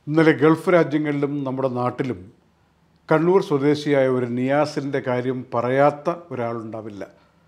ഇന്നലെ ഗൾഫ് രാജ്യങ്ങളിലും നമ്മുടെ നാട്ടിലും കണ്ണൂർ സ്വദേശിയായ ഒരു നിയാസിൻ്റെ കാര്യം പറയാത്ത ഒരാളുണ്ടാവില്ല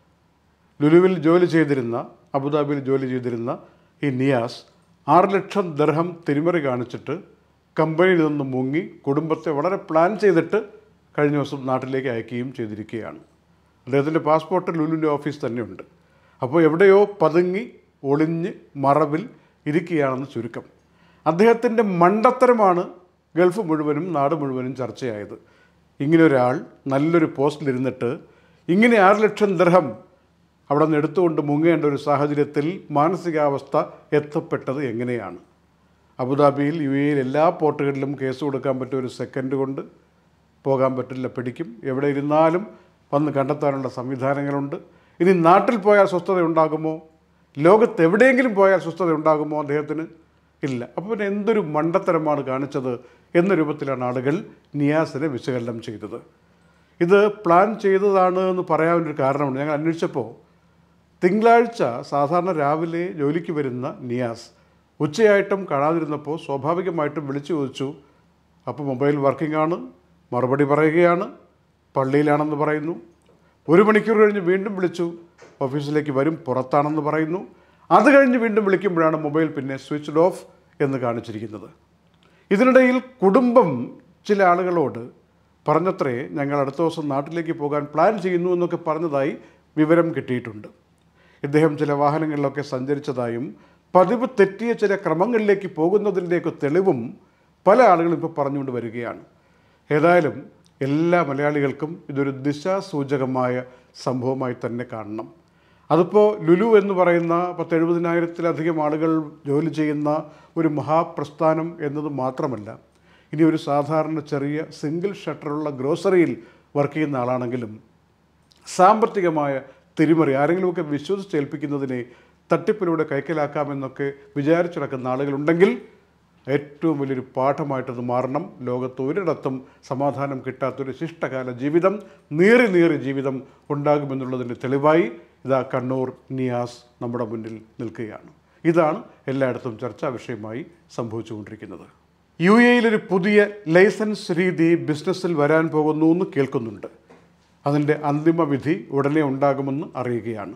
ലുലുവിൽ ജോലി ചെയ്തിരുന്ന അബുദാബിയിൽ ജോലി ചെയ്തിരുന്ന ഈ നിയാസ് ആറ് ലക്ഷം ദർഹം തിരിമറി കാണിച്ചിട്ട് കമ്പനിയിൽ നിന്ന് മുങ്ങി കുടുംബത്തെ വളരെ പ്ലാൻ ചെയ്തിട്ട് കഴിഞ്ഞ ദിവസം നാട്ടിലേക്ക് അയക്കുകയും ചെയ്തിരിക്കുകയാണ് അദ്ദേഹത്തിൻ്റെ പാസ്പോർട്ട് ലുലുവിൻ്റെ ഓഫീസ് തന്നെയുണ്ട് അപ്പോൾ എവിടെയോ പതുങ്ങി ഒളിഞ്ഞ് മറവിൽ ഇരിക്കുകയാണെന്ന് ചുരുക്കം അദ്ദേഹത്തിൻ്റെ മണ്ടത്തരമാണ് ഗൾഫ് മുഴുവനും നാട് മുഴുവനും ചർച്ചയായത് ഇങ്ങനെ ഒരാൾ നല്ലൊരു പോസ്റ്റിലിരുന്നിട്ട് ഇങ്ങനെ ആറ് ലക്ഷം ദർഹം അവിടെ നിന്ന് എടുത്തുകൊണ്ട് മുങ്ങേണ്ട ഒരു സാഹചര്യത്തിൽ മാനസികാവസ്ഥ എത്തപ്പെട്ടത് എങ്ങനെയാണ് അബുദാബിയിൽ യു എയിൽ എല്ലാ പോർട്ടുകളിലും കേസ് കൊടുക്കാൻ പറ്റിയ ഒരു സെക്കൻഡ് കൊണ്ട് പോകാൻ പറ്റില്ല പിടിക്കും എവിടെ ഇരുന്നാലും വന്ന് കണ്ടെത്താനുള്ള സംവിധാനങ്ങളുണ്ട് ഇനി നാട്ടിൽ പോയാൽ സ്വസ്ഥത ഉണ്ടാകുമോ ലോകത്ത് എവിടെയെങ്കിലും പോയാൽ സ്വസ്ഥത ഉണ്ടാകുമോ അദ്ദേഹത്തിന് ഇല്ല അപ്പോൾ പിന്നെ എന്തൊരു മണ്ടത്തരമാണ് കാണിച്ചത് എന്ന രൂപത്തിലാണ് ആളുകൾ നിയാസിനെ വിശകലനം ചെയ്തത് ഇത് പ്ലാൻ ചെയ്തതാണ് എന്ന് പറയാനൊരു കാരണമുണ്ട് ഞങ്ങൾ അന്വേഷിച്ചപ്പോൾ തിങ്കളാഴ്ച സാധാരണ രാവിലെ ജോലിക്ക് വരുന്ന നിയാസ് ഉച്ചയായിട്ടും കാണാതിരുന്നപ്പോൾ സ്വാഭാവികമായിട്ടും വിളിച്ചു ചോദിച്ചു അപ്പോൾ മൊബൈൽ വർക്കിംഗ് ആണ് മറുപടി പറയുകയാണ് പള്ളിയിലാണെന്ന് പറയുന്നു ഒരു മണിക്കൂർ കഴിഞ്ഞ് വീണ്ടും വിളിച്ചു ഓഫീസിലേക്ക് വരും പുറത്താണെന്ന് പറയുന്നു അത് കഴിഞ്ഞ് വീണ്ടും വിളിക്കുമ്പോഴാണ് മൊബൈൽ പിന്നെ സ്വിച്ച്ഡ് ഓഫ് എന്ന് കാണിച്ചിരിക്കുന്നത് ഇതിനിടയിൽ കുടുംബം ചില ആളുകളോട് പറഞ്ഞത്രേ ഞങ്ങൾ അടുത്ത ദിവസം നാട്ടിലേക്ക് പോകാൻ പ്ലാൻ ചെയ്യുന്നു എന്നൊക്കെ പറഞ്ഞതായി വിവരം കിട്ടിയിട്ടുണ്ട് ഇദ്ദേഹം ചില വാഹനങ്ങളിലൊക്കെ സഞ്ചരിച്ചതായും പതിവ് തെറ്റിയ ചില ക്രമങ്ങളിലേക്ക് പോകുന്നതിൻ്റെയൊക്കെ തെളിവും പല ആളുകളും ഇപ്പോൾ പറഞ്ഞുകൊണ്ട് വരികയാണ് ഏതായാലും എല്ലാ മലയാളികൾക്കും ഇതൊരു ദിശാസൂചകമായ സംഭവമായി തന്നെ കാണണം അതിപ്പോൾ ലുലു എന്ന് പറയുന്ന പത്ത് എഴുപതിനായിരത്തിലധികം ആളുകൾ ജോലി ചെയ്യുന്ന ഒരു മഹാപ്രസ്ഥാനം എന്നത് മാത്രമല്ല ഇനി ഒരു സാധാരണ ചെറിയ സിംഗിൾ ഷട്ടറുള്ള ഗ്രോസറിയിൽ വർക്ക് ചെയ്യുന്ന ആളാണെങ്കിലും സാമ്പത്തികമായ തിരിമറി ആരെങ്കിലുമൊക്കെ വിശ്വസിച്ചേൽപ്പിക്കുന്നതിനെ തട്ടിപ്പിലൂടെ കൈക്കലാക്കാമെന്നൊക്കെ വിചാരിച്ചിടക്കുന്ന ആളുകളുണ്ടെങ്കിൽ ഏറ്റവും വലിയൊരു പാഠമായിട്ടത് മാറണം ലോകത്ത് ഒരിടത്തും സമാധാനം കിട്ടാത്തൊരു ശിഷ്ടകാല ജീവിതം നീറി നീറി ജീവിതം ഉണ്ടാകുമെന്നുള്ളതിൻ്റെ തെളിവായി ഇതാ കണ്ണൂർ നിയാസ് നമ്മുടെ മുന്നിൽ നിൽക്കുകയാണ് ഇതാണ് എല്ലായിടത്തും ചർച്ചാ വിഷയമായി സംഭവിച്ചുകൊണ്ടിരിക്കുന്നത് യു എയിലൊരു പുതിയ ലൈസൻസ് രീതി ബിസിനസ്സിൽ വരാൻ പോകുന്നു എന്ന് കേൾക്കുന്നുണ്ട് അതിൻ്റെ അന്തിമ വിധി ഉടനെ ഉണ്ടാകുമെന്ന് അറിയുകയാണ്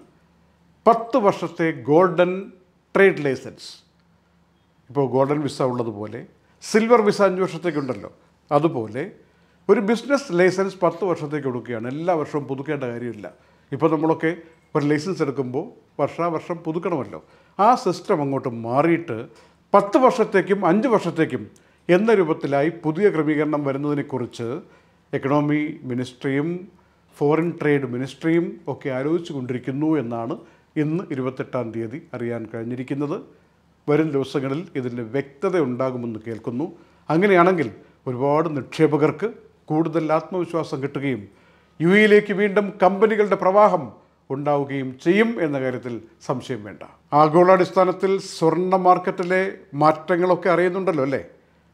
പത്ത് വർഷത്തെ ഗോൾഡൻ ട്രേഡ് ലൈസൻസ് ഇപ്പോൾ ഗോൾഡൻ വിസ ഉള്ളതുപോലെ സിൽവർ വിസ അഞ്ച് വർഷത്തേക്കുണ്ടല്ലോ അതുപോലെ ഒരു ബിസിനസ് ലൈസൻസ് പത്ത് വർഷത്തേക്ക് കൊടുക്കുകയാണ് എല്ലാ വർഷവും പുതുക്കേണ്ട കാര്യമില്ല ഇപ്പോൾ നമ്മളൊക്കെ ഒരു ലൈസൻസ് എടുക്കുമ്പോൾ വർഷാവർഷം പുതുക്കണമല്ലോ ആ സിസ്റ്റം അങ്ങോട്ട് മാറിയിട്ട് പത്ത് വർഷത്തേക്കും അഞ്ച് വർഷത്തേക്കും എന്ന രൂപത്തിലായി പുതിയ ക്രമീകരണം വരുന്നതിനെക്കുറിച്ച് എക്കണോമി മിനിസ്ട്രിയും ഫോറിൻ ട്രേഡ് മിനിസ്ട്രിയും ഒക്കെ ആലോചിച്ചു കൊണ്ടിരിക്കുന്നു എന്നാണ് ഇന്ന് ഇരുപത്തെട്ടാം തീയതി അറിയാൻ കഴിഞ്ഞിരിക്കുന്നത് വരും ദിവസങ്ങളിൽ ഇതിൻ്റെ വ്യക്തത ഉണ്ടാകുമെന്ന് കേൾക്കുന്നു അങ്ങനെയാണെങ്കിൽ ഒരുപാട് നിക്ഷേപകർക്ക് കൂടുതൽ ആത്മവിശ്വാസം കിട്ടുകയും യു എയിലേക്ക് വീണ്ടും കമ്പനികളുടെ പ്രവാഹം ഉണ്ടാവുകയും ചെയ്യും എന്ന കാര്യത്തിൽ സംശയം വേണ്ട ആഗോളാടിസ്ഥാനത്തിൽ സ്വർണ്ണ മാർക്കറ്റിലെ മാറ്റങ്ങളൊക്കെ അറിയുന്നുണ്ടല്ലോ അല്ലേ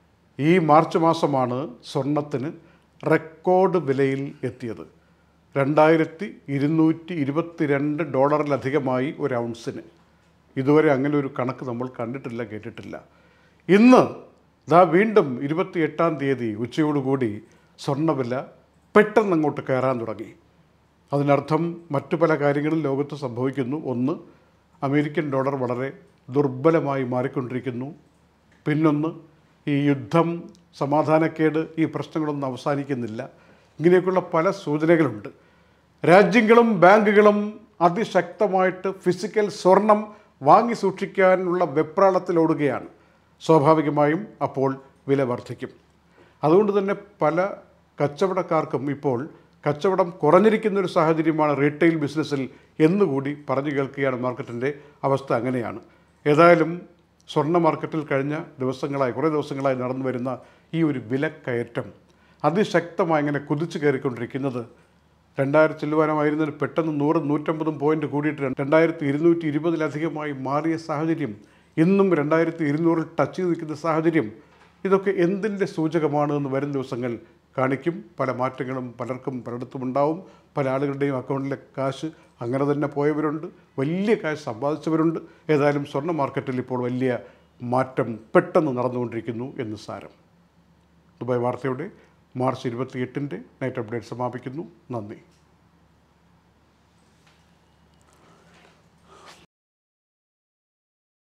ഈ മാർച്ച് മാസമാണ് സ്വർണത്തിന് റെക്കോർഡ് വിലയിൽ എത്തിയത് രണ്ടായിരത്തി ഇരുന്നൂറ്റി ഇരുപത്തിരണ്ട് ഡോളറിലധികമായി ഒരു ഔൺസിന് ഇതുവരെ അങ്ങനെ ഒരു കണക്ക് നമ്മൾ കണ്ടിട്ടില്ല കേട്ടിട്ടില്ല ഇന്ന് ദാ വീണ്ടും ഇരുപത്തി എട്ടാം തീയതി ഉച്ചയോടുകൂടി സ്വർണ്ണവില പെട്ടെന്ന് അങ്ങോട്ട് കയറാൻ തുടങ്ങി അതിനർത്ഥം മറ്റു പല കാര്യങ്ങളും ലോകത്ത് സംഭവിക്കുന്നു ഒന്ന് അമേരിക്കൻ ഡോളർ വളരെ ദുർബലമായി മാറിക്കൊണ്ടിരിക്കുന്നു പിന്നൊന്ന് ഈ യുദ്ധം സമാധാനക്കേട് ഈ പ്രശ്നങ്ങളൊന്നും അവസാനിക്കുന്നില്ല ഇങ്ങനെയൊക്കെയുള്ള പല സൂചനകളുണ്ട് രാജ്യങ്ങളും ബാങ്കുകളും അതിശക്തമായിട്ട് ഫിസിക്കൽ സ്വർണം വാങ്ങി സൂക്ഷിക്കാനുള്ള വെപ്രാളത്തിലോടുകയാണ് സ്വാഭാവികമായും അപ്പോൾ വില വർദ്ധിക്കും അതുകൊണ്ട് തന്നെ പല കച്ചവടക്കാർക്കും ഇപ്പോൾ കച്ചവടം കുറഞ്ഞിരിക്കുന്ന ഒരു സാഹചര്യമാണ് റീറ്റെയിൽ ബിസിനസ്സിൽ എന്നുകൂടി പറഞ്ഞു കേൾക്കുകയാണ് മാർക്കറ്റിൻ്റെ അവസ്ഥ അങ്ങനെയാണ് ഏതായാലും സ്വർണ്ണ മാർക്കറ്റിൽ കഴിഞ്ഞ ദിവസങ്ങളായി കുറേ ദിവസങ്ങളായി നടന്നു വരുന്ന ഈ ഒരു വിലക്കയറ്റം അതിശക്തമായി ഇങ്ങനെ കുതിച്ചു കയറിക്കൊണ്ടിരിക്കുന്നത് രണ്ടായിരത്തി ചില്ലുവാനമായിരുന്നതിൽ പെട്ടെന്ന് നൂറ് നൂറ്റമ്പതും പോയിന്റ് കൂടിയിട്ട് രണ്ടായിരത്തി ഇരുന്നൂറ്റി ഇരുപതിലധികമായി മാറിയ സാഹചര്യം ഇന്നും രണ്ടായിരത്തി ഇരുന്നൂറിൽ ടച്ച് ചെയ്ത് നിൽക്കുന്ന സാഹചര്യം ഇതൊക്കെ എന്തിൻ്റെ സൂചകമാണ് എന്ന് വരും ദിവസങ്ങൾ കാണിക്കും പല മാറ്റങ്ങളും പലർക്കും പലയിടത്തും ഉണ്ടാവും പല ആളുകളുടെയും അക്കൗണ്ടിലെ കാശ് അങ്ങനെ തന്നെ പോയവരുണ്ട് വലിയ കാശ് സമ്പാദിച്ചവരുണ്ട് ഏതായാലും സ്വർണ്ണ മാർക്കറ്റിൽ ഇപ്പോൾ വലിയ മാറ്റം പെട്ടെന്ന് നടന്നുകൊണ്ടിരിക്കുന്നു എന്ന് സാരം ദുബായ് വാർത്തയുടെ മാർച്ച് ഇരുപത്തിയെട്ടിൻ്റെ നൈറ്റ് അപ്ഡേറ്റ് സമാപിക്കുന്നു നന്ദി